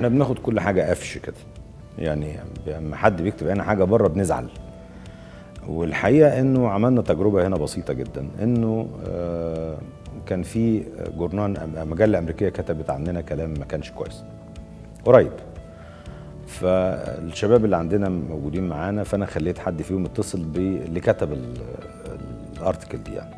احنا بناخد كل حاجه قفش كده يعني لما حد بيكتب هنا حاجه بره بنزعل والحقيقه انه عملنا تجربه هنا بسيطه جدا انه آه، كان في جورنال مجله امريكيه كتبت عننا كلام ما كانش كويس قريب فالشباب اللي عندنا موجودين معانا فانا خليت حد فيهم يتصل باللي كتب ال- الارتكل دي يعني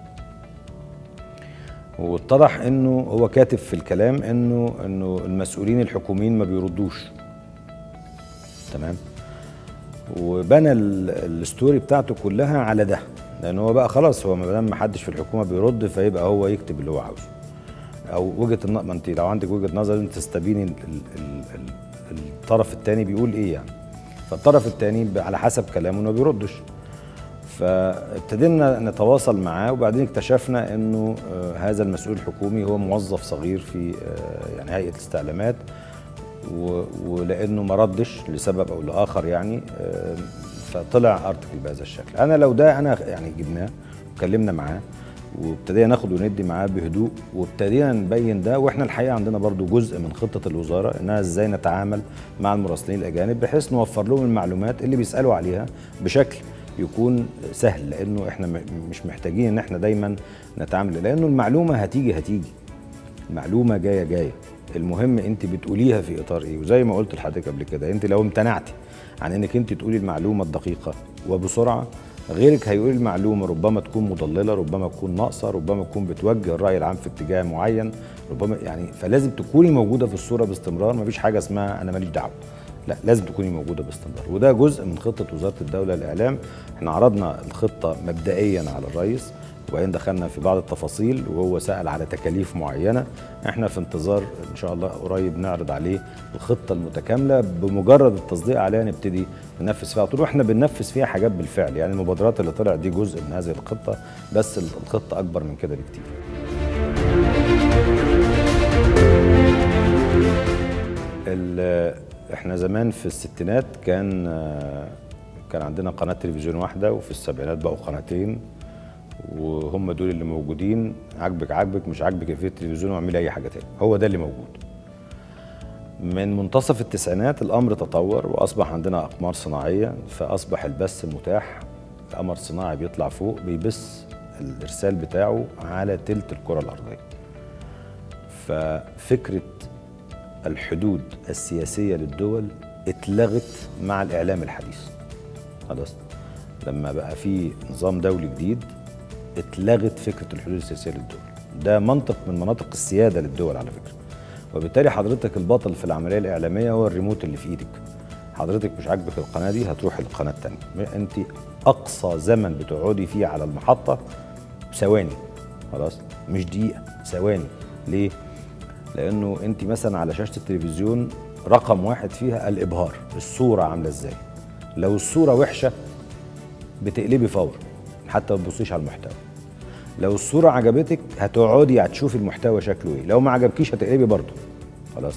واتضح انه هو كاتب في الكلام انه انه المسؤولين الحكوميين ما بيردوش تمام وبنى ال- الستوري بتاعته كلها على ده لان هو بقى خلاص هو ما دام ما حدش في الحكومه بيرد فيبقى هو يكتب اللي هو عاوزه او وجهه النظر ما انت لو عندك وجهه نظر انت تستبيني ال- ال- ال- ال- الطرف الثاني بيقول ايه يعني فالطرف الثاني على حسب كلامه ما بيردش فابتدينا نتواصل معاه وبعدين اكتشفنا انه آه، هذا المسؤول الحكومي هو موظف صغير في آه، يعني هيئه الاستعلامات و- ولانه ما ردش لسبب او لاخر يعني آه، فطلع ارتكل بهذا الشكل انا لو ده انا يعني جبناه وكلمنا معاه وابتدينا ناخد وندي معاه بهدوء وابتدينا نبين ده واحنا الحقيقه عندنا برضو جزء من خطه الوزاره انها ازاي نتعامل مع المراسلين الاجانب بحيث نوفر لهم المعلومات اللي بيسالوا عليها بشكل يكون سهل لانه احنا م- مش محتاجين ان احنا دايما نتعامل لانه المعلومه هتيجي هتيجي المعلومه جايه جايه المهم انت بتقوليها في اطار ايه وزي ما قلت لحضرتك قبل كده انت لو امتنعتي عن انك انت تقولي المعلومه الدقيقه وبسرعه غيرك هيقول المعلومه ربما تكون مضلله ربما تكون ناقصه ربما تكون بتوجه الراي العام في اتجاه معين ربما يعني فلازم تكوني موجوده في الصوره باستمرار مفيش حاجه اسمها انا ماليش دعوه لا لازم تكوني موجوده باستمرار وده جزء من خطه وزاره الدوله للاعلام احنا عرضنا الخطه مبدئيا على الرئيس وبعدين دخلنا في بعض التفاصيل وهو سأل على تكاليف معينة احنا في انتظار ان شاء الله قريب نعرض عليه الخطة المتكاملة بمجرد التصديق عليها نبتدي ننفذ فيها طول واحنا بننفذ فيها حاجات بالفعل يعني المبادرات اللي طلعت دي جزء من هذه الخطة بس الخطة أكبر من كده بكتير ال- احنا زمان في الستينات كان كان عندنا قناة تلفزيون واحدة وفي السبعينات بقوا قناتين وهم دول اللي موجودين عاجبك عاجبك مش عاجبك في التلفزيون واعملي اي حاجة تاني هو ده اللي موجود من منتصف التسعينات الامر تطور واصبح عندنا اقمار صناعيه فاصبح البث متاح قمر صناعي بيطلع فوق بيبث الارسال بتاعه على تلت الكره الارضيه ففكره الحدود السياسيه للدول اتلغت مع الاعلام الحديث خلاص لما بقى في نظام دولي جديد اتلغت فكره الحدود السياسيه للدول ده منطق من مناطق السياده للدول على فكره وبالتالي حضرتك البطل في العمليه الاعلاميه هو الريموت اللي في ايدك حضرتك مش عاجبك القناه دي هتروحي للقناه الثانيه انت اقصى زمن بتقعدي فيه على المحطه ثواني خلاص مش دقيقه ثواني ليه لانه انت مثلا على شاشه التلفزيون رقم واحد فيها الابهار الصوره عامله ازاي لو الصوره وحشه بتقلبي فورا حتى ما تبصيش على المحتوى لو الصوره عجبتك هتقعدي هتشوفي المحتوى شكله ايه لو ما عجبكيش هتقلبي برضه خلاص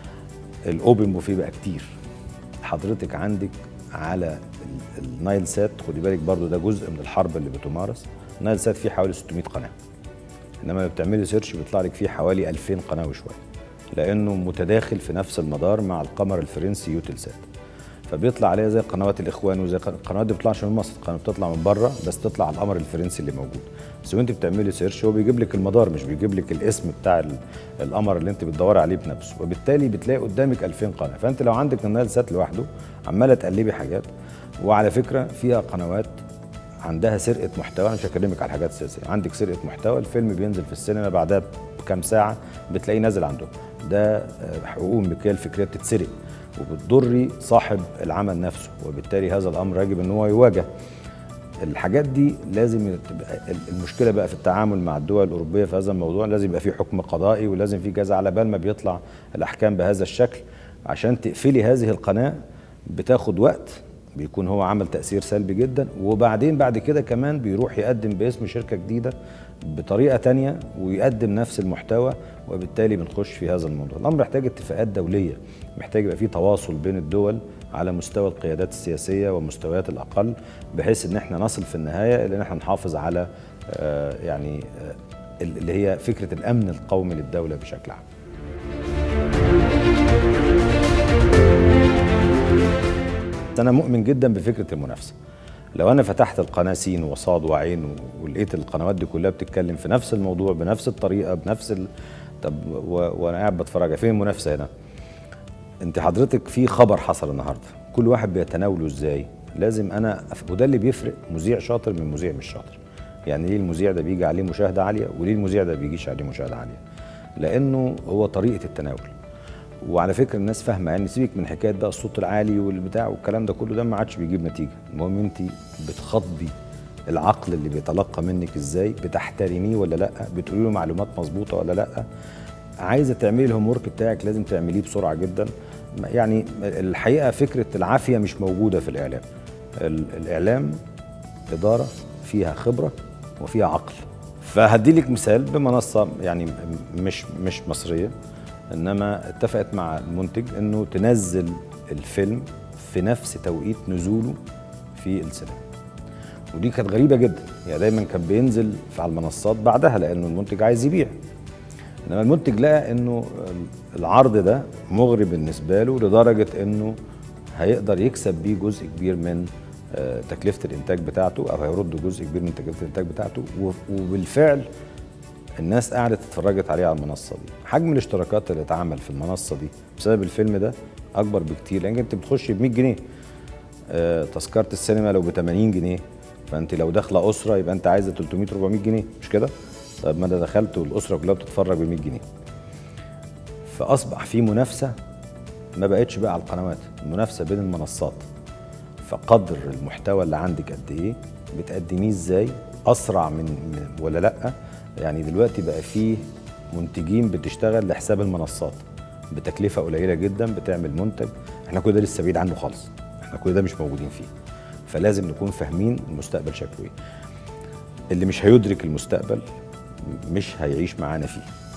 الاوبن بوفيه بقى كتير حضرتك عندك على ال- النايل سات خدي بالك برضه ده جزء من الحرب اللي بتمارس النايل سات فيه حوالي 600 قناه انما لما بتعملي سيرش بيطلع لك فيه حوالي 2000 قناه وشويه لانه متداخل في نفس المدار مع القمر الفرنسي يوتل سات فبيطلع عليها زي قنوات الاخوان وزي قن- القنوات دي بتطلعش من مصر القناه بتطلع من بره بس تطلع على القمر الفرنسي اللي موجود بس وانت بتعملي سيرش هو بيجيب لك المدار مش بيجيب لك الاسم بتاع ال- القمر اللي انت بتدوري عليه بنفسه وبالتالي بتلاقي قدامك 2000 قناه فانت لو عندك النايل سات لوحده عماله تقلبي حاجات وعلى فكره فيها قنوات عندها سرقه محتوى انا مش هكلمك على الحاجات السياسيه عندك سرقه محتوى الفيلم بينزل في السينما بعدها بكام ساعه بتلاقيه نازل عندهم ده آه، حقوق الملكيه الفكريه بتتسرق وبتضري صاحب العمل نفسه وبالتالي هذا الامر يجب ان هو يواجه الحاجات دي لازم تبقى المشكله بقى في التعامل مع الدول الاوروبيه في هذا الموضوع لازم يبقى في حكم قضائي ولازم في كذا على بال ما بيطلع الاحكام بهذا الشكل عشان تقفلي هذه القناه بتاخد وقت بيكون هو عمل تاثير سلبي جدا وبعدين بعد كده كمان بيروح يقدم باسم شركه جديده بطريقه تانية ويقدم نفس المحتوى وبالتالي بنخش في هذا الموضوع الامر محتاج اتفاقات دوليه محتاج يبقى في تواصل بين الدول على مستوى القيادات السياسيه ومستويات الاقل بحيث ان احنا نصل في النهايه ان احنا نحافظ على آه، يعني آه، اللي هي فكره الامن القومي للدوله بشكل عام انا مؤمن جدا بفكره المنافسه لو انا فتحت القناه سين وصاد وعين و- ولقيت القنوات دي كلها بتتكلم في نفس الموضوع بنفس الطريقه بنفس ال... طب و... وانا قاعد بتفرج فين المنافسه هنا انت حضرتك في خبر حصل النهارده كل واحد بيتناوله ازاي لازم انا أف- وده اللي بيفرق مذيع شاطر من مذيع مش شاطر يعني ليه المذيع ده بيجي عليه مشاهده عاليه وليه المذيع ده بيجيش عليه مشاهده عاليه لانه هو طريقه التناول وعلى فكره الناس فاهمه يعني سيبك من حكايه بقى الصوت العالي والبتاع والكلام ده كله ده ما عادش بيجيب نتيجه المهم انت بتخاطبي العقل اللي بيتلقى منك ازاي بتحترميه ولا لا بتقولي له معلومات مظبوطه ولا لا عايزه تعملي الهوم ورك بتاعك لازم تعمليه بسرعه جدا يعني الحقيقه فكره العافيه مش موجوده في الاعلام ال- الاعلام اداره فيها خبره وفيها عقل فهدي لك مثال بمنصه يعني م- مش مش مصريه انما اتفقت مع المنتج انه تنزل الفيلم في نفس توقيت نزوله في السينما ودي كانت غريبه جدا يعني دايما كان بينزل في على المنصات بعدها لانه المنتج عايز يبيع انما المنتج لقى انه العرض ده مغري بالنسبه له لدرجه انه هيقدر يكسب بيه جزء كبير من آه، تكلفه الانتاج بتاعته او هيرد جزء كبير من تكلفه الانتاج بتاعته و- وبالفعل الناس قعدت اتفرجت عليه على المنصه دي حجم الاشتراكات اللي اتعمل في المنصه دي بسبب الفيلم ده اكبر بكتير لان انت بتخش ب 100 جنيه آه، تذكره السينما لو ب 80 جنيه فانت لو داخله اسره يبقى انت عايزه 300 400 جنيه مش كده طب ما انا دخلت والاسره كلها بتتفرج ب 100 جنيه فاصبح في منافسه ما بقتش بقى على القنوات المنافسه بين المنصات فقدر المحتوى اللي عندك قد ايه بتقدميه ازاي اسرع من من- ولا لا يعني دلوقتي بقى فيه منتجين بتشتغل لحساب المنصات بتكلفه قليله جدا بتعمل منتج احنا كل ده لسه بعيد عنه خالص احنا كل ده مش موجودين فيه فلازم نكون فاهمين المستقبل شكله ايه اللي مش هيدرك المستقبل مش هيعيش معانا فيه